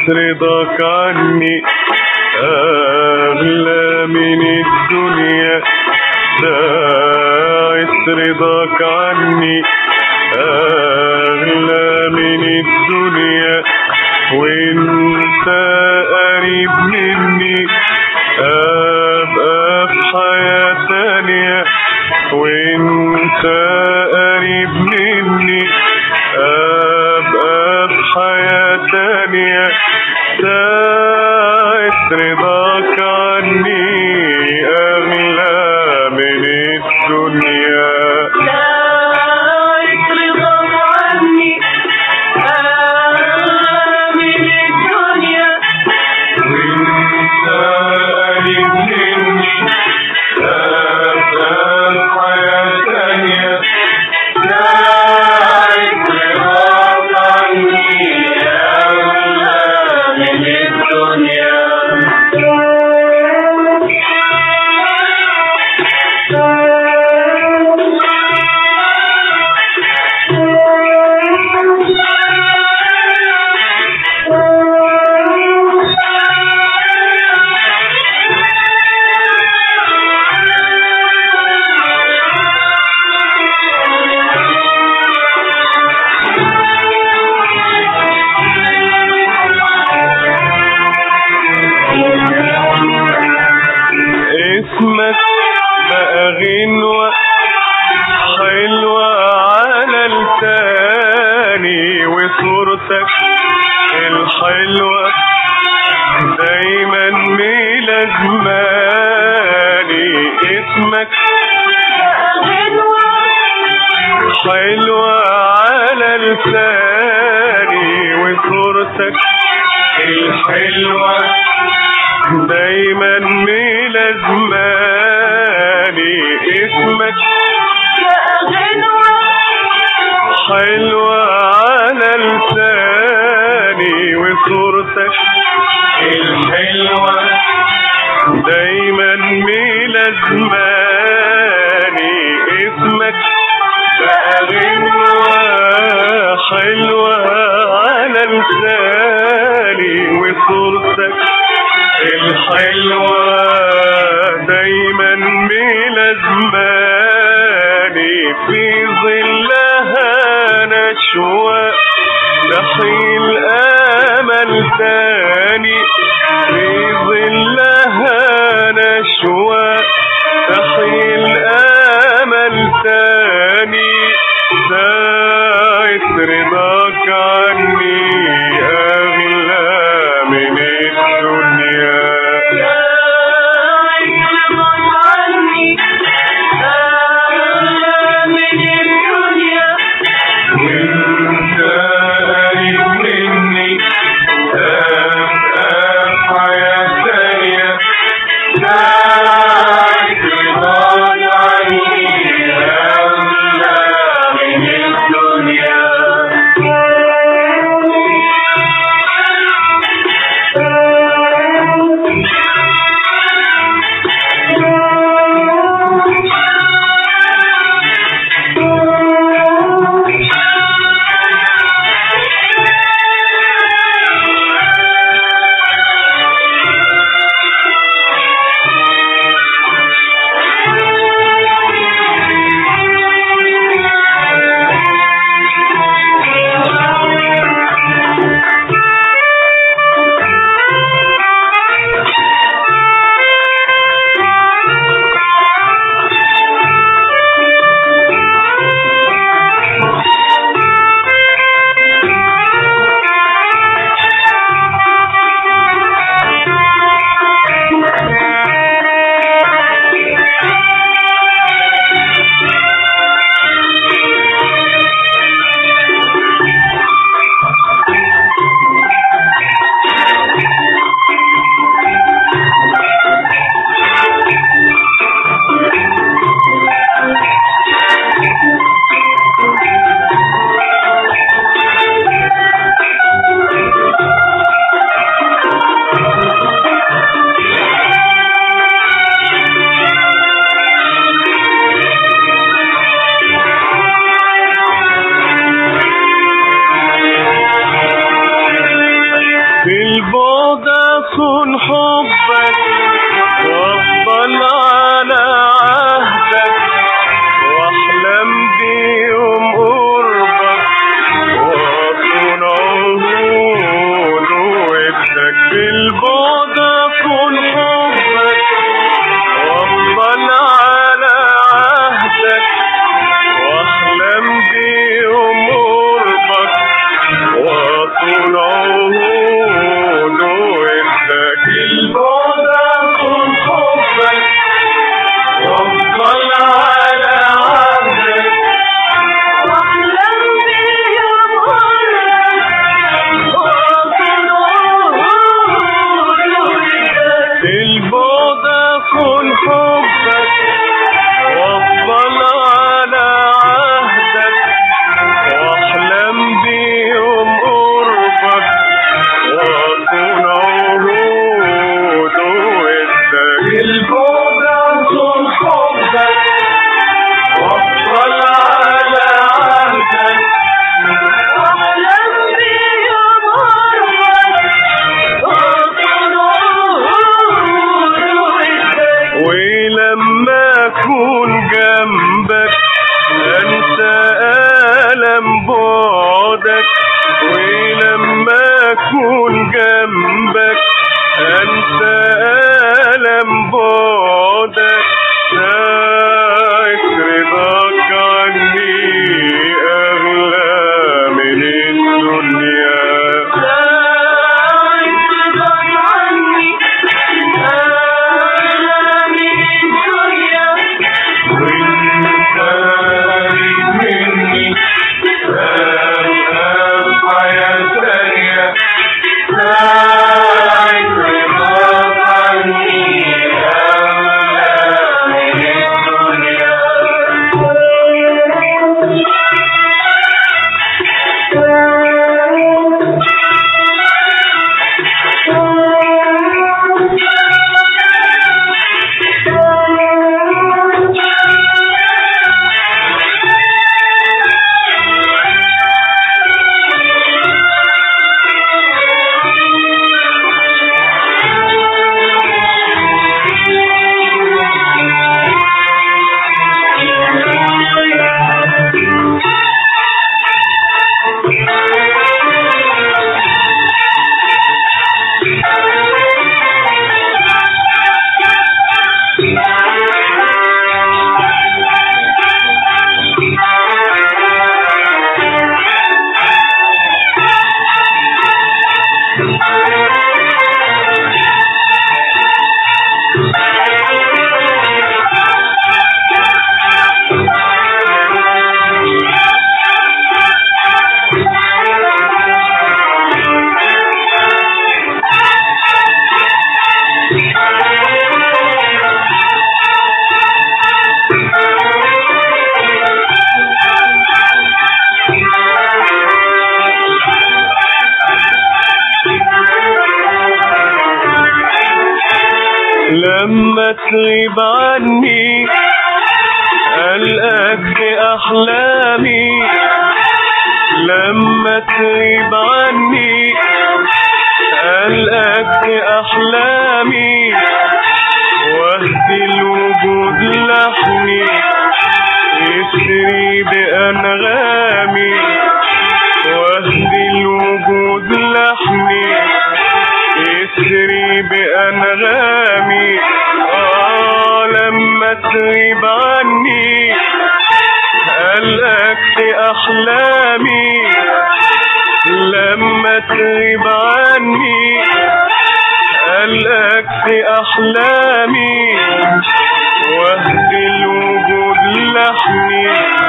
رضاك عني أغلى من الدنيا ساعة رضاك عني أغلى من الدنيا وانت قريب مني أبقى في حياة تانية وانت قريب مني أبقى في حياة تانية ساعة رضاك عني أغلى من الدنيا ساعة رضاك عني أغلى من الدنيا وانت قريب مني أبقى في حياة تانية ساعة رضاك عني أغلى من الدنيا اسمك بقى غنوة حلوة على لساني وصورتك الحلوة دايما ملازماني اسمك حلوة على لساني وصورتك الحلوة دايما ملازماني اسمك حلوة على لساني وصورتك الحلوة دايما ملازماني اسمك بقى غنوة حلوة على لساني وصورتك الحلوة دايما ملازماني في ظلها نشوى تحيل امل تاني في ظلها نشوى تحيل امل تاني ساعة رضاك عني اغلى من الدنيا وانت قريب مني ابقى في حياة بعدك ساعة رضاك عني أغلى من الدنيا ساعة رضاك عني أغلى من الدنيا وانت قريب مني أبقى حياة ثانية ساعة رضاك عني أغلى من الدنيا لما تغيب عني ألقاك في أحلامي لما تغيب عني ألقاك في أحلامي واهدي الوجود لحني يسري بأنغامي واهدي الوجود لحني يسري بأنغامي آه لما تغيب عني ألقاك في أحلامي لما تغيب عني ألقاك في أحلامي واهدي الوجود لحني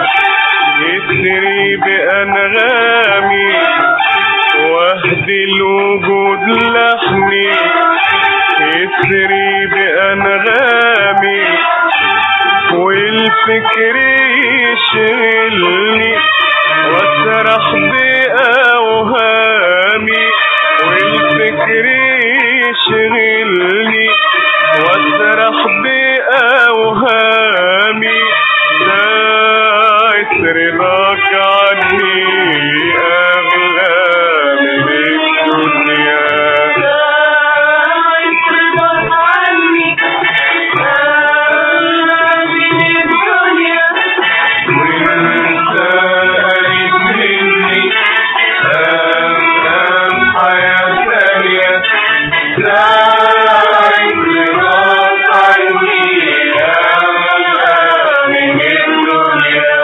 يسري بأنغامي واهدي الوجود لحني يسري بأنغامي والفكر يشغلني واسرح بأوهامي والفكر يشغلني واسرح بأوهامي ساعة رضاك عني أغلى من الدنيا ساعة رضاك عني أغلى من الدنيا وانت قريب مني أفهم حياة ثانية ساعة رضاك عني أغلى من الدنيا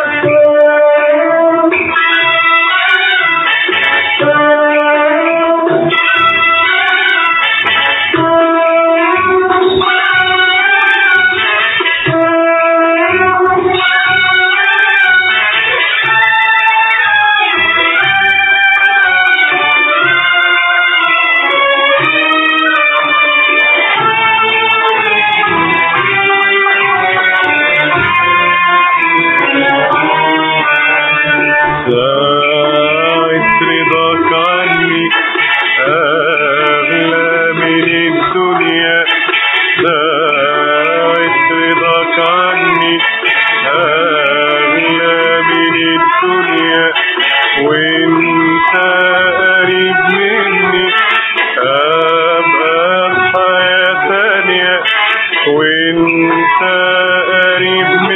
ساعة رضاك عني أغلى من الدنيا ساعة رضاك عني أغلى من الدنيا وانت قريب مني أبقى حياة ثانية وانت قريب